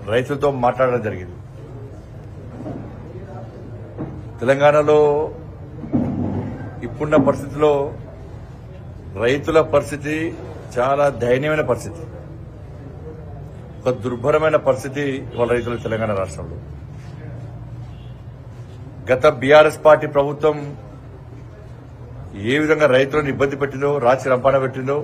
రైతులతో మాట్లాడడం జరిగింది తెలంగాణలో ఇప్పుడున్న పరిస్థితిలో రైతుల పరిస్థితి చాలా దయనీయమైన పరిస్థితి ఒక దుర్భరమైన పరిస్థితి ఇవాళ రైతులు తెలంగాణ రాష్ట్రంలో గత బీఆర్ఎస్ పార్టీ ప్రభుత్వం ఏ విధంగా రైతులను ఇబ్బంది పెట్టిందో రాచి రంపాన పెట్టిందో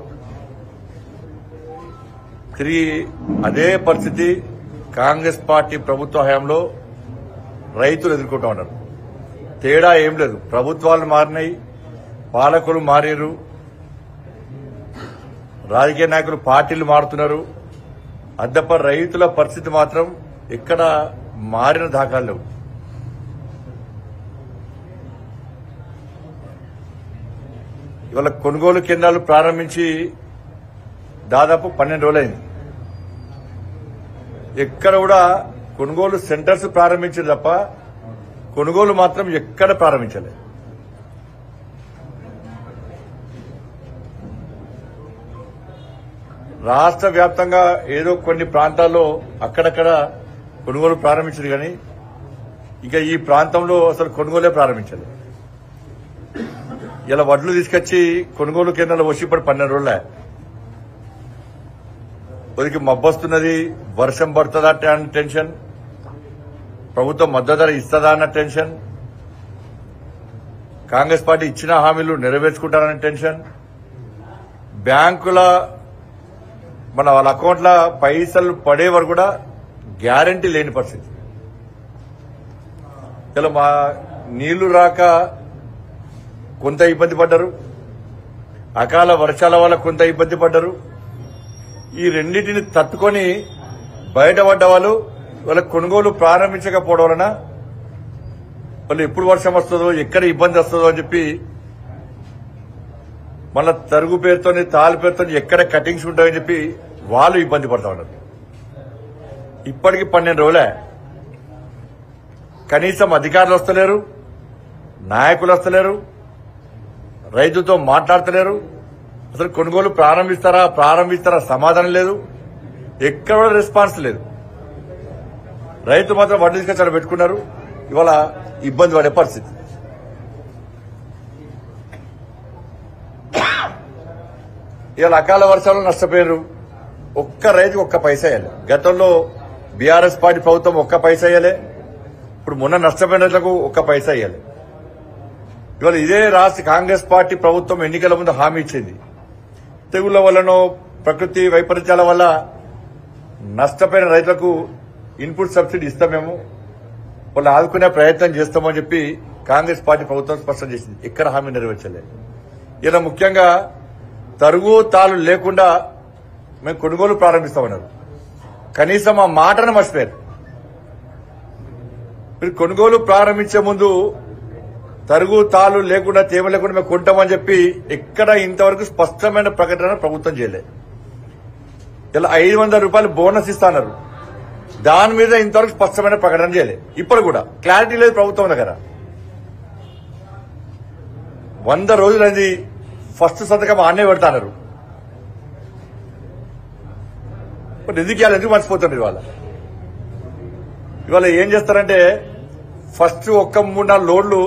తిరిగి అదే పరిస్థితి కాంగ్రెస్ పార్టీ ప్రభుత్వ హయాంలో రైతులు ఎదుర్కొంటా ఉన్నారు తేడా ఏం లేదు ప్రభుత్వాలు మారినాయి పాలకులు మారారు రాజకీయ నాయకులు పార్టీలు మారుతున్నారు అద్దప రైతుల పరిస్థితి మాత్రం ఎక్కడ మారిన దాఖలు లేవు ఇవాళ కొనుగోలు కేంద్రాలు ప్రారంభించి దాదాపు పన్నెండు రోజులైంది ఎక్కడ కూడా కొనుగోలు సెంటర్స్ ప్రారంభించారు తప్ప కొనుగోలు మాత్రం ఎక్కడ ప్రారంభించలేదు రాష్ట్ర వ్యాప్తంగా ఏదో కొన్ని ప్రాంతాల్లో అక్కడక్కడ కొనుగోలు ప్రారంభించారు కానీ ఇక ఈ ప్రాంతంలో అసలు కొనుగోలే ప్రారంభించలేదు ఇలా వడ్లు తీసుకొచ్చి కొనుగోలు కేంద్రాలు వచ్చి ఇప్పుడు పన్నెండు రోజులే కొద్దిగా మబ్బొస్తున్నది వర్షం పడుతుందా అన్న టెన్షన్ ప్రభుత్వం మద్దతు ధర ఇస్తుందా అన్న టెన్షన్ కాంగ్రెస్ పార్టీ ఇచ్చిన హామీలు నెరవేర్చుకుంటారన్న టెన్షన్ బ్యాంకుల మన వాళ్ళ అకౌంట్ల పైసలు పడే వరకు కూడా గ్యారంటీ లేని పరిస్థితి ఇలా మా నీళ్లు రాక కొంత ఇబ్బంది పడ్డారు అకాల వర్షాల వల్ల కొంత ఇబ్బంది పడ్డారు ఈ రెండింటిని తట్టుకొని బయటపడ్డ వాళ్ళు వాళ్ళ కొనుగోలు ప్రారంభించకపోవడం వలన వాళ్ళు ఎప్పుడు వర్షం వస్తుందో ఎక్కడ ఇబ్బంది వస్తుందో అని చెప్పి మళ్ళా తరుగు పేరుతోని తాలు పేరుతోని ఎక్కడ కటింగ్స్ ఉంటాయని చెప్పి వాళ్ళు ఇబ్బంది పడతా ఉన్నారు ఇప్పటికి పన్నెండు రోజులే కనీసం అధికారులు వస్తలేరు నాయకులు వస్తలేరు రైతుతో మాట్లాడతలేరు అసలు కొనుగోలు ప్రారంభిస్తారా ప్రారంభిస్తారా సమాధానం లేదు ఎక్కడ కూడా రెస్పాన్స్ లేదు రైతు మాత్రం వడ్డీ తీసుకొచ్చి పెట్టుకున్నారు ఇవాళ ఇబ్బంది పడే పరిస్థితి ఇవాళ అకాల వర్షాలు నష్టపోయారు ఒక్క రైతుకు ఒక్క పైసా వేయాలి గతంలో బీఆర్ఎస్ పార్టీ ప్రభుత్వం ఒక్క పైసా వేయాలి ఇప్పుడు మొన్న నష్టపోయిన రైతులకు ఒక్క పైసా వేయాలి ఇవాళ ఇదే రాష్ట్ర కాంగ్రెస్ పార్టీ ప్రభుత్వం ఎన్నికల ముందు హామీ ఇచ్చింది తెగుళ్ల వల్లనో ప్రకృతి వైపరీత్యాల వల్ల నష్టపోయిన రైతులకు ఇన్పుట్ సబ్సిడీ ఇస్తాం మేము వాళ్ళు ఆదుకునే ప్రయత్నం చేస్తామని చెప్పి కాంగ్రెస్ పార్టీ ప్రభుత్వం స్పష్టం చేసింది ఎక్కడ హామీ నెరవేర్చలే ఇలా ముఖ్యంగా తరుగు తాలు లేకుండా మేము కొనుగోలు ప్రారంభిస్తామన్నారు కనీసం ఆ మాటను మర్చిపోయారు మీరు కొనుగోలు ప్రారంభించే ముందు తరుగు తాలు లేకుండా తేమ లేకుండా మేము కొంటామని చెప్పి ఎక్కడ ఇంతవరకు స్పష్టమైన ప్రకటన ప్రభుత్వం చేయలేదు ఇలా ఐదు వందల రూపాయలు బోనస్ ఇస్తాన్నారు దాని మీద ఇంతవరకు స్పష్టమైన ప్రకటన చేయలేదు ఇప్పుడు కూడా క్లారిటీ లేదు ప్రభుత్వం దగ్గర వంద రోజులైంది ఫస్ట్ సంతకం ఆనే పెడతాన్నారు మరి ఎందుకు ఇవాళ ఎందుకు మర్చిపోతున్నారు ఇవాళ ఇవాళ ఏం చేస్తారంటే ఫస్ట్ ఒక్క మూడు నాలుగు లోడ్లు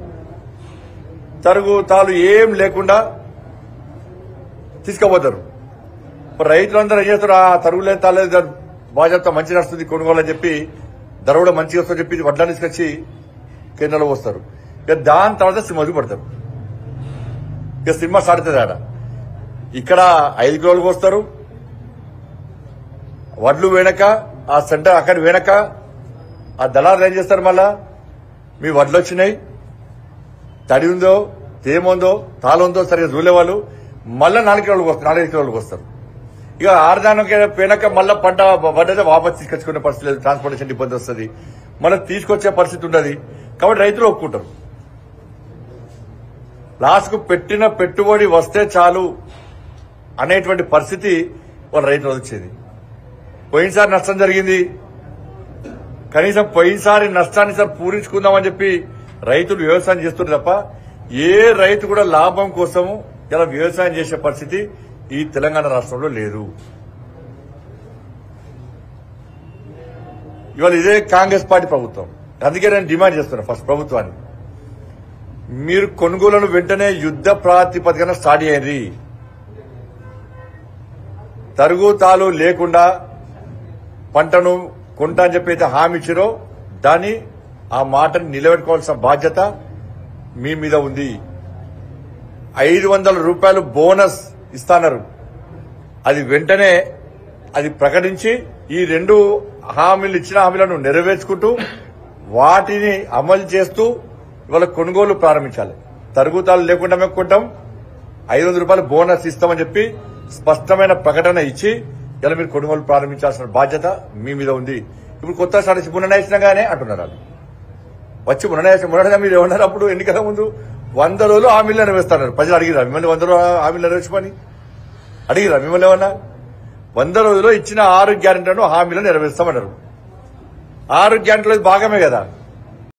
తరుగు తాలు ఏం లేకుండా తీసుకుపోతారు ఇప్పుడు రైతులందరూ ఏం చేస్తారు ఆ తరుగు లేదు తాలేదు దాని బాధ్యత మంచి నడుస్తుంది కొనుగోలు అని చెప్పి ధర కూడా మంచిగా వస్తుందని చెప్పి వడ్లను తీసుకొచ్చి కేంద్రంలో వస్తారు ఇక దాని తర్వాత సినిమాకి పడతారు ఇక సినిమా స్టార్ట్ అవుతుంది ఆడ ఇక్కడ ఐదు కిలోలకు వస్తారు వడ్లు వెనక ఆ సెంటర్ అక్కడ వెనక ఆ దళాలు ఏం చేస్తారు మళ్ళా మీ వడ్లు వచ్చినాయి తడి ఉందో తేమ ఉందో తాళం ఉందో సరిగా చూలే వాళ్ళు మళ్ళా నాలుగు కిలోలకు వస్తారు నాలుగైదు కిలోలకు వస్తారు ఇక ఆరుదానికి పోయినాక మళ్ళా పంట పడ్డదే వాపస్ తీసుకొచ్చుకునే పరిస్థితి లేదు ట్రాన్స్పోర్టేషన్ ఇబ్బంది వస్తుంది మళ్ళీ తీసుకొచ్చే పరిస్థితి ఉండదు కాబట్టి రైతులు ఒప్పుకుంటారు లాస్ట్కు పెట్టిన పెట్టుబడి వస్తే చాలు అనేటువంటి పరిస్థితి వాళ్ళ రైతులు వచ్చేది పోయినసారి నష్టం జరిగింది కనీసం పోయినసారి నష్టాన్ని సార్ పూరించుకుందామని చెప్పి రైతులు వ్యవసాయం చేస్తున్నారు తప్ప ఏ రైతు కూడా లాభం కోసము ఇలా వ్యవసాయం చేసే పరిస్థితి ఈ తెలంగాణ రాష్ట్రంలో లేదు ఇవాళ ఇదే కాంగ్రెస్ పార్టీ ప్రభుత్వం అందుకే నేను డిమాండ్ చేస్తున్నా ఫస్ట్ ప్రభుత్వాన్ని మీరు కొనుగోలను వెంటనే యుద్ధ ప్రాతిపదికన స్టార్ట్ చేయండి తరుగుతాలు లేకుండా పంటను కొంటా అని చెప్పి అయితే హామీ ఇచ్చిరో దాన్ని ఆ మాటను నిలబెట్టుకోవాల్సిన బాధ్యత మీ మీద ఉంది ఐదు వందల రూపాయలు బోనస్ ఇస్తాన్నారు అది వెంటనే అది ప్రకటించి ఈ రెండు హామీలు ఇచ్చిన హామీలను నెరవేర్చుకుంటూ వాటిని అమలు చేస్తూ ఇవాళ కొనుగోలు ప్రారంభించాలి తరుగుతాలు లేకుండా మేము కొంటాం ఐదు వందల రూపాయలు బోనస్ ఇస్తామని చెప్పి స్పష్టమైన ప్రకటన ఇచ్చి ఇలా మీరు కొనుగోలు ప్రారంభించాల్సిన బాధ్యత మీ మీద ఉంది ఇప్పుడు కొత్త స్ట్రాటజీ పునర్నయించినగానే అంటున్నారు వాళ్ళు వచ్చి ముననేసి ముననే మీరు ఏమన్నారు అప్పుడు ఎన్నికల ముందు వంద రోజులు హామీలు నెరవేరుస్తున్నారు ప్రజలు అడిగిరా మిమ్మల్ని వంద రోజులు హామీలు నెరవేర్చమని అడిగిరా మిమ్మల్ని ఏమన్నా వంద రోజుల్లో ఇచ్చిన ఆరు గ్యారెంటీలను హామీలు నెరవేరుస్తామన్నారు ఆరు గ్యారెంటీలో ఇది భాగమే కదా